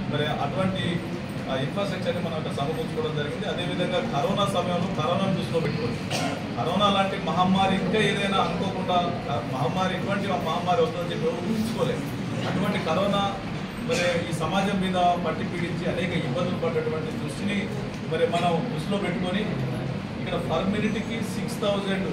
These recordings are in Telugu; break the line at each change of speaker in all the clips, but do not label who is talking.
మరి అటువంటి ఇన్ఫ్రాస్ట్రక్చర్ని మనం ఇక్కడ సమకూర్చుకోవడం జరిగింది అదేవిధంగా కరోనా సమయంలో కరోనాను దృష్టిలో పెట్టుకోండి కరోనా లాంటి మహమ్మారి ఇంకా ఏదైనా అనుకోకుండా ఆ మహమ్మారి ఇటువంటి మహమ్మారి వస్తుందని చెప్పి ఎవరు ఊహించుకోలేదు అటువంటి కరోనా మరి ఈ సమాజం మీద పట్టి పీడించి అనేక ఇబ్బందులు పడ్డటువంటి దృష్టిని మరి మనం దృష్టిలో పెట్టుకొని ఇక్కడ పర్ మినిట్కి సిక్స్ థౌజండ్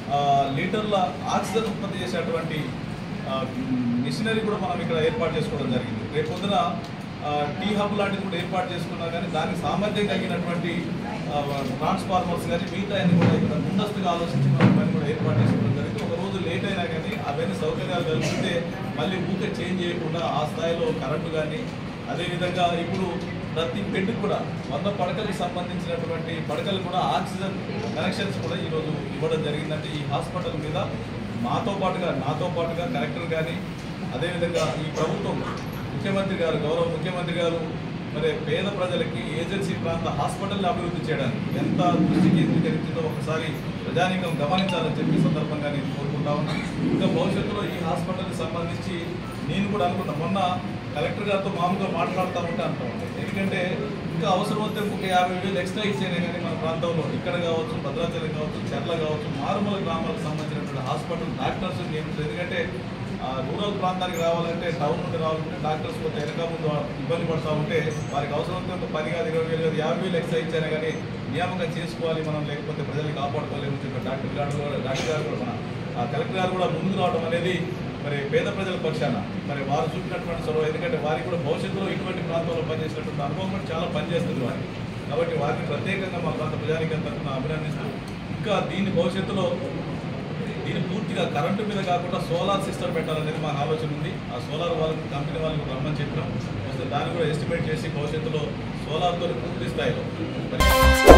లీటర్ల ఆక్సిజన్ ఉత్పత్తి చేసేటువంటి ఆ, మిషనరీ కూడా మనం ఇక్కడ ఏర్పాటు చేసుకోవడం జరిగింది రేపు పొద్దున ఆ, టీ హబ్ లాంటిది కూడా ఏర్పాటు చేసుకున్నా కానీ దానికి సామర్థ్యం కలిగినటువంటి ఆ, ట్రాన్స్ఫార్మర్స్ కానీ మిగతా అన్ని కూడా ఇక్కడ ముందస్తుగా ఆలోచించి మనం పని కూడా ఏర్పాటు చేసుకోవడం జరిగింది ఒక రోజు లేట్ అయినా కానీ అవన్నీ సౌకర్యాలు కలిగితే మళ్ళీ ఊకే చేంజ్ చేయకుండా ఆ స్థాయిలో కరెంటు కానీ అదేవిధంగా ఇప్పుడు ప్రతి బెడ్ కూడా వంద పడకలకు సంబంధించినటువంటి పడకలు కూడా ఆక్సిజన్ కనెక్షన్స్ కూడా ఈరోజు ఇవ్వడం జరిగిందంటే ఈ హాస్పిటల్ మీద మాతో పాటుగా నాతో పాటుగా కలెక్టర్ కానీ అదేవిధంగా ఈ ప్రభుత్వం ముఖ్యమంత్రి గారు గౌరవ ముఖ్యమంత్రి గారు మరి పేద ప్రజలకి ఏజెన్సీ ప్రాంత హాస్పిటల్ని అభివృద్ధి చేయడానికి ఎంత దృష్టి కేంద్రీకరించిందో ఒకసారి ప్రజానీకం గమనించాలని చెప్పి ఈ సందర్భంగా నేను కోరుకుంటా ఉన్నాను ఇంకా భవిష్యత్తులో ఈ హాస్పిటల్కి సంబంధించి నేను కూడా అనుకున్నా మొన్న కలెక్టర్ గారితో మామూలుగా మాట్లాడుతూ ఉంటే అంటూ ఉంటాను ఎందుకంటే ఇంకా అవసరం వస్తే ఒక యాభై వేలు ఎక్స్ట్రా ఇచ్చేనే కానీ మన ప్రాంతంలో ఇక్కడ కావచ్చు భద్రాచలం కావచ్చు చెర్ల కావచ్చు మారుమూల గ్రామాలకు సంబంధించినటువంటి హాస్పిటల్ డాక్టర్స్ నియమించారు ఎందుకంటే ఆ, రూరల్ ప్రాంతానికి రావాలంటే టౌన్ నుండి రావాలంటే డాక్టర్స్ కొంత వెనక ముందు ఇబ్బంది పడుతూ ఉంటే వారికి అవసరం ఉంటే ఒక పది కాదు ఇరవై వేలు కాదు యాభై వేలు ఎక్స్ట్రా ఇచ్చానే కానీ నియామకం చేసుకోవాలి మనం లేకపోతే ప్రజల్ని కాపాడుకోలేము చెప్పి డాక్టర్ గారు కూడా డాక్టర్ గారు కూడా మన ఆ కలెక్టర్ గారు కూడా ముందుకు రావడం అనేది మరి పేద ప్రజల పక్షాన మరి వారు చూపినటువంటి చొరవ ఎందుకంటే వారికి కూడా భవిష్యత్తులో ఇటువంటి ప్రాంతంలో పనిచేసినటువంటి అనుభవం కూడా చాలా పనిచేస్తుంది వారికి కాబట్టి వారిని ప్రత్యేకంగా మా ప్రాంత ప్రజానికం తరఫున అభినందిస్తూ ఇంకా దీని భవిష్యత్తులో దీన్ని పూర్తిగా కరెంటు మీద కాకుండా సోలార్ సిస్టమ్ పెట్టాలనేది మాకు ఆలోచన ఉంది ఆ సోలార్ వాళ్ళకి కంపెనీ వాళ్ళకి రమ్మని చెప్పినాం వస్తే దాన్ని కూడా ఎస్టిమేట్ చేసి భవిష్యత్తులో సోలార్తో పూర్తి స్థాయిలో మరి